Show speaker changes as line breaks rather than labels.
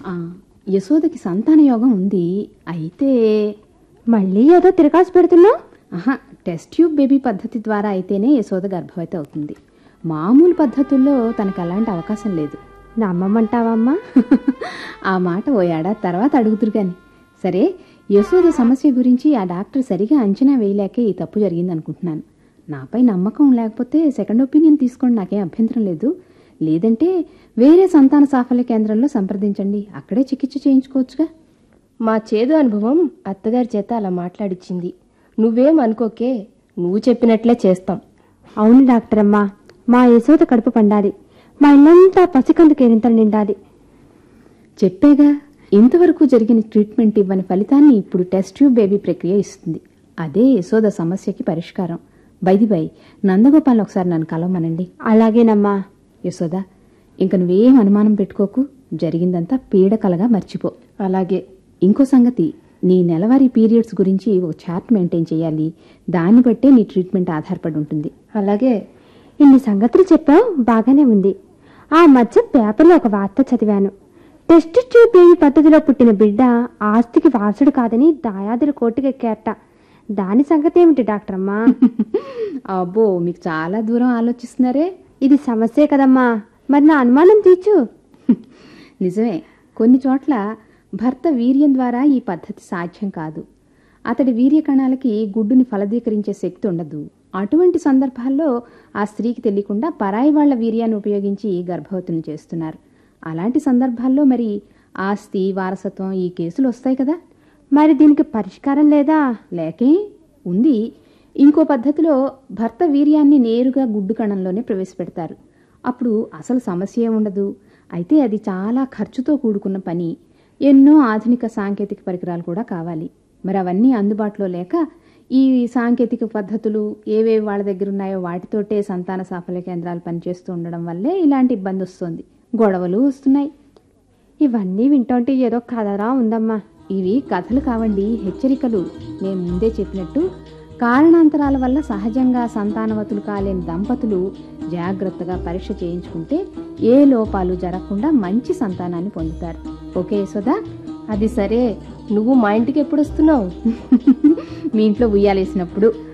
ఆ, యశోదకి సంతాన యోగం ఉంది అయితే
మళ్ళీ ఏదో తిరగాల్సి పెడుతున్నావు
ఆహా టెస్ట్ ట్యూబ్ బేబీ పద్ధతి ద్వారా అయితేనే యశోద గర్భవతి అవుతుంది మామూలు పద్ధతుల్లో తనకు అలాంటి అవకాశం లేదు
నమ్మమంటావమ్మా
ఆ మాట ఓ ఏడాది తర్వాత అడుగుతురు కానీ సరే యశోద సమస్య గురించి ఆ డాక్టర్ సరిగా అంచనా వేయలేకే ఈ తప్పు జరిగింది అనుకుంటున్నాను నాపై నమ్మకం లేకపోతే సెకండ్ ఒపీనియన్ తీసుకోండి నాకేం అభ్యంతరం లేదు లేదంటే వేరే సంతాన సాఫల్య కేంద్రంలో సంప్రదించండి అక్కడే చికిత్స చేయించుకోవచ్చుగా
మా చేదు అనుభవం అత్తగారి చేత అలా మాట్లాడిచ్చింది నువ్వేం అనుకోకే నువ్వు చెప్పినట్లే చేస్తాం
అవును డాక్టర్ అమ్మా మా యశోద కడుపు పండాలి మా ఇల్లంతా పసికందు కేరింతలు నిండాలి
చెప్పేగా ఇంతవరకు జరిగిన ట్రీట్మెంట్ ఇవ్వని ఫలితాన్ని ఇప్పుడు టెస్ట్ ట్యూబ్ బేబీ ప్రక్రియ ఇస్తుంది అదే యశోద సమస్యకి పరిష్కారం బైది బై నందగోపాల్ ఒకసారి నన్ను కలవమనండి
అలాగేనమ్మా
యశోద ఇంక నువ్వేం అనుమానం పెట్టుకోకు జరిగిందంతా పీడకలగా మర్చిపో
అలాగే
ఇంకో సంగతి నీ నెలవారీ పీరియడ్స్ గురించి ఒక చార్ట్ మెయింటైన్ చేయాలి దాన్ని బట్టే నీ ట్రీట్మెంట్ ఆధారపడి ఉంటుంది
అలాగే
ఇన్ని సంగతులు చెప్పావు బాగానే ఉంది ఆ మధ్య పేపర్లో ఒక వార్త చదివాను టెస్ట్ ట్యూబ్ బేబీ పద్ధతిలో పుట్టిన బిడ్డ ఆస్తికి వారసుడు కాదని దాయాదులు కోర్టుకెక్కారట దాని సంగతి ఏమిటి డాక్టర్ అమ్మా
అబ్బో మీకు చాలా దూరం ఆలోచిస్తున్నారే
ఇది సమస్యే కదమ్మా మరి నా అనుమానం తీర్చు
నిజమే కొన్ని చోట్ల భర్త వీర్యం ద్వారా ఈ పద్ధతి సాధ్యం కాదు అతడి వీర్య కణాలకి గుడ్డుని ఫలదీకరించే శక్తి ఉండదు అటువంటి సందర్భాల్లో ఆ స్త్రీకి తెలియకుండా పరాయి వాళ్ల వీర్యాన్ని ఉపయోగించి గర్భవతులను చేస్తున్నారు అలాంటి సందర్భాల్లో మరి ఆస్తి వారసత్వం ఈ కేసులు వస్తాయి కదా
మరి దీనికి పరిష్కారం లేదా
లేకే ఉంది ఇంకో పద్ధతిలో భర్త వీర్యాన్ని నేరుగా గుడ్డు కణంలోనే ప్రవేశపెడతారు అప్పుడు అసలు సమస్య ఉండదు అయితే అది చాలా ఖర్చుతో కూడుకున్న పని ఎన్నో ఆధునిక సాంకేతిక పరికరాలు కూడా కావాలి మరి అవన్నీ అందుబాటులో లేక ఈ సాంకేతిక పద్ధతులు ఏవేవి వాళ్ళ దగ్గర ఉన్నాయో వాటితోటే సంతాన సాఫల్య కేంద్రాలు పనిచేస్తూ ఉండడం వల్లే ఇలాంటి ఇబ్బంది వస్తుంది గొడవలు వస్తున్నాయి
ఇవన్నీ వింటుంటే ఏదో కథరా ఉందమ్మా
ఇవి కథలు కావండి హెచ్చరికలు నేను ముందే చెప్పినట్టు కారణాంతరాల వల్ల సహజంగా సంతానవతులు కాలేని దంపతులు జాగ్రత్తగా పరీక్ష చేయించుకుంటే ఏ లోపాలు జరగకుండా మంచి సంతానాన్ని పొందుతారు ఓకే యశోదా
అది సరే నువ్వు మా ఇంటికి ఎప్పుడు వస్తున్నావు
మీ ఇంట్లో ఉయ్యాలేసినప్పుడు